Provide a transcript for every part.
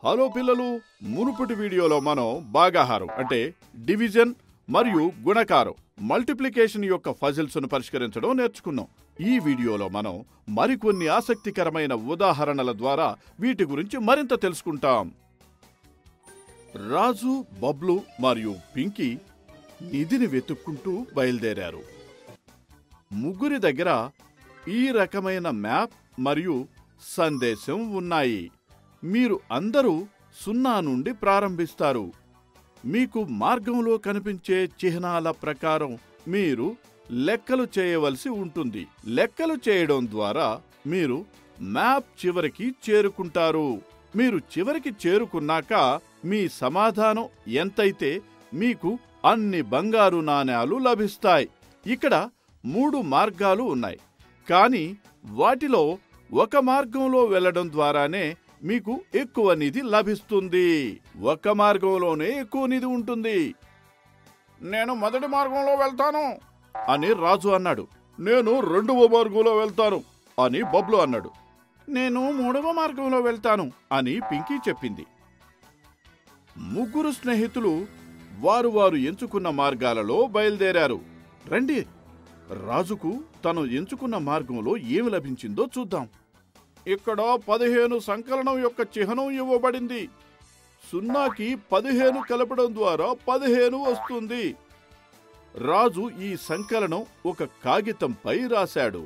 hello పిల్లలు మునుపటి వీడియోలో మనం భాగాహారం అంటే డివిజన్ మరియు గుణకారం మల్టిప్లికేషన్ యొక్క ఫజిల్స్ ను పరిష్కరించడం నేర్చుకున్నాం ఈ వీడియోలో మనం మరికొన్ని ఆసక్తికరమైన ఉదాహరణల ద్వారా వీటి గురించి మరింత తెలుసుకుంటాం రాజు బబ్లు మరియు పింకీ నిధిని వెతుక్కుంటూ బయలుదేరారు ముగ్గురి దగ్గర ఈ రకమైన మ్యాప్ మరియు సందేశం ఉన్నాయి మీరు అందరూ సున్నా నుండి ప్రారంభిస్తారు మీకు మార్గంలో కనిపించే చిహ్నాల ప్రకారం మీరు లెక్కలు చేయవలసి ఉంటుంది లెక్కలు చేయడం ద్వారా మీరు మ్యాప్ చివరికి చేరుకుంటారు మీరు చివరికి చేరుకున్నాక మీ సమాధానం ఎంతైతే మీకు అన్ని బంగారు నాణేలు లభిస్తాయి ఇక్కడ మూడు మార్గాలు ఉన్నాయి కానీ వాటిలో ఒక మార్గంలో వెళ్ళడం ద్వారానే మీకు ఎక్కువ నిధి లభిస్తుంది ఒక మార్గంలోనే ఎక్కువ నిధి ఉంటుంది నేను మొదటి మార్గంలో వెళ్తాను అని రాజు అన్నాడు నేను రెండవ మార్గంలో వెళ్తాను అని బబ్లు అన్నాడు నేను మూడవ మార్గంలో వెళ్తాను అని పింకీ చెప్పింది ముగ్గురు స్నేహితులు వారు వారు ఎంచుకున్న మార్గాలలో బయలుదేరారు రండి రాజుకు తను ఎంచుకున్న మార్గంలో ఏమి లభించిందో చూద్దాం ఇక్కడ పదిహేను సంకలనం యొక్క చిహ్నం ఇవ్వబడింది సున్నాకి పదిహేను కలపడం ద్వారా పదిహేను వస్తుంది రాజు ఈ సంకలనం ఒక కాగితంపై రాశాడు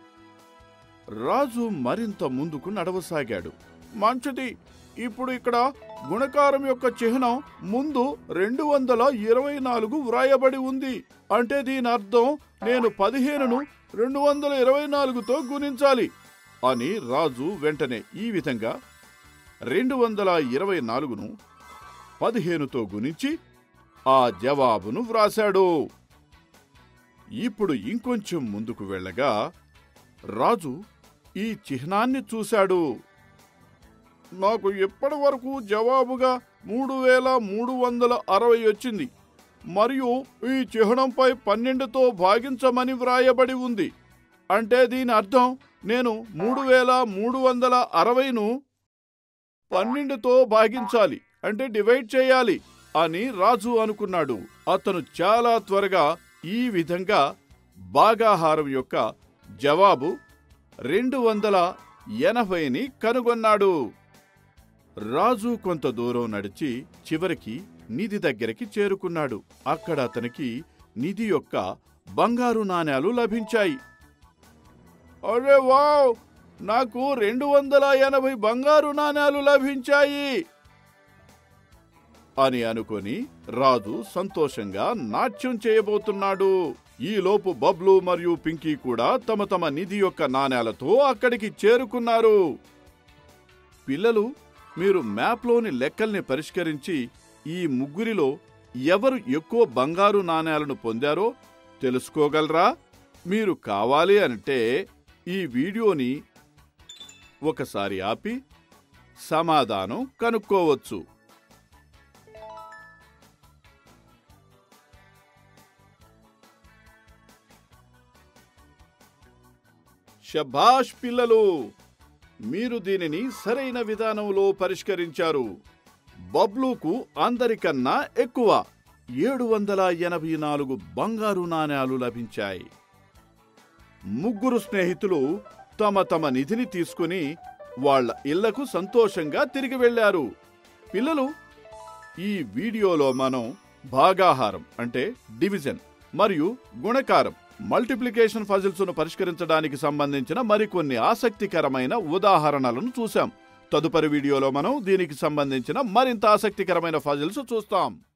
రాజు మరింత ముందుకు నడవసాగాడు మంచిది ఇప్పుడు ఇక్కడ గుణకారం యొక్క చిహ్నం ముందు రెండు వందల ఇరవై నాలుగు వ్రాయబడి ఉంది అంటే దీని అర్థం నేను పదిహేనును రెండు వందల ఇరవై నాలుగుతో గుణించాలి అని రాజు వెంటనే ఈ విధంగా రెండు వందల ఇరవై నాలుగును పదిహేనుతో గుణించి ఆ జవాబును వ్రాశాడు ఇప్పుడు ఇంకొంచెం ముందుకు వెళ్ళగా రాజు ఈ చిహ్నాన్ని చూశాడు నాకు ఎప్పటి వరకు జవాబుగా మూడు వేల మూడు వందల అరవై వచ్చింది మరియు ఈ చిహ్నంపై పన్నెండుతో భాగించమని వ్రాయబడి ఉంది అంటే దీని అర్థం నేను మూడు వేల మూడు వందల అరవైను పన్నెండుతో భాగించాలి అంటే డివైడ్ చేయాలి అని రాజు అనుకున్నాడు అతను చాలా త్వరగా ఈ విధంగా భాగాహారం యొక్క జవాబు రెండు వందల ఎనభైని కనుగొన్నాడు రాజు కొంత దూరం నడిచి చివరికి నిధి దగ్గరికి చేరుకున్నాడు అక్కడ అతనికి నిధి యొక్క బంగారు నాణేలు లభించాయి అరే వావ్ నాకు రెండు వందల ఎనభై బంగారు నాణేలు లభించాయి అని అనుకొని రాజు సంతోషంగా నాట్యం చేయబోతున్నాడు ఈలోపు బబ్లు మరియు పింకీ కూడా తమ తమ నిధి యొక్క నాణేలతో అక్కడికి చేరుకున్నారు పిల్లలు మీరు మ్యాప్లోని లెక్కల్ని పరిష్కరించి ఈ ముగ్గురిలో ఎవరు ఎక్కువ బంగారు నాణేలను పొందారో తెలుసుకోగలరా మీరు కావాలి అంటే ఈ వీడియోని ఒకసారి ఆపి సమాధానం కనుక్కోవచ్చు షబాష్ పిల్లలు మీరు దీనిని సరైన విధానంలో పరిష్కరించారు బబ్లూకు అందరికన్నా ఎక్కువ ఏడు వందల ఎనభై నాలుగు బంగారు నాణేలు లభించాయి ముగ్గురు స్నేహితులు తమ తమ నిధిని తీసుకుని వాళ్ళ ఇళ్లకు సంతోషంగా తిరిగి వెళ్లారు పిల్లలు ఈ వీడియోలో మనం భాగాహారం అంటే డివిజన్ మరియు గుణకారం మల్టిప్లికేషన్ ఫజిల్స్ ను పరిష్కరించడానికి సంబంధించిన మరికొన్ని ఆసక్తికరమైన ఉదాహరణలను చూశాం తదుపరి వీడియోలో మనం దీనికి సంబంధించిన మరింత ఆసక్తికరమైన ఫజిల్స్ చూస్తాం